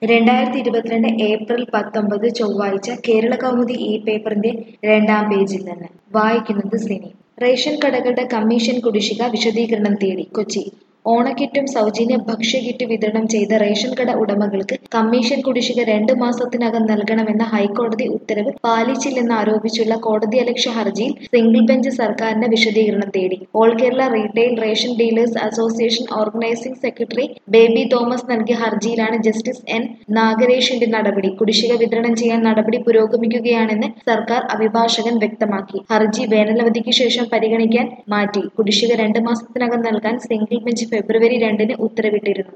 രണ്ടായിരത്തി ഇരുപത്തിരണ്ട് ഏപ്രിൽ പത്തൊമ്പത് ചൊവ്വാഴ്ച കേരള കൗമുദി ഈ പേപ്പറിന്റെ രണ്ടാം പേജിൽ നിന്ന് വായിക്കുന്നത് സിനി റേഷൻ കടകളുടെ കമ്മീഷൻ കുടിശ്ശിക വിശദീകരണം തേടി കൊച്ചി ഓണക്കിറ്റും സൗജന്യ ഭക്ഷ്യക്കിറ്റ് വിതരണം ചെയ്ത റേഷൻ കട ഉടമകൾക്ക് കമ്മീഷൻ കുടിശ്ശിക രണ്ട് മാസത്തിനകം നൽകണമെന്ന ഹൈക്കോടതി ഉത്തരവ് പാലിച്ചില്ലെന്ന് ആരോപിച്ചുള്ള കോടതിയലക്ഷ്യ ഹർജിയിൽ സിംഗിൾ ബെഞ്ച് സർക്കാരിന് വിശദീകരണം തേടി all Kerala retail ration dealers association organising secretary Baby Thomas നൽകിയ ഹർജിയിലാണ് ജസ്റ്റിസ് എൻ നാഗരേഷിന്റെ നടപടി കുടിശ്ശിക വിതരണം ചെയ്യാൻ നടപടി പുരോഗമിക്കുകയാണെന്ന് സർക്കാർ അഭിഭാഷകൻ വ്യക്തമാക്കി ഹർജി വേനലവധിക്ക് ശേഷം പരിഗണിക്കാൻ മാറ്റി കുടിശ്ശിക രണ്ട് മാസത്തിനകം നൽകാൻ സിംഗിൾ ബെഞ്ച് ഫെബ്രുവരി രണ്ടിന് ഉത്തരവിട്ടിരുന്നു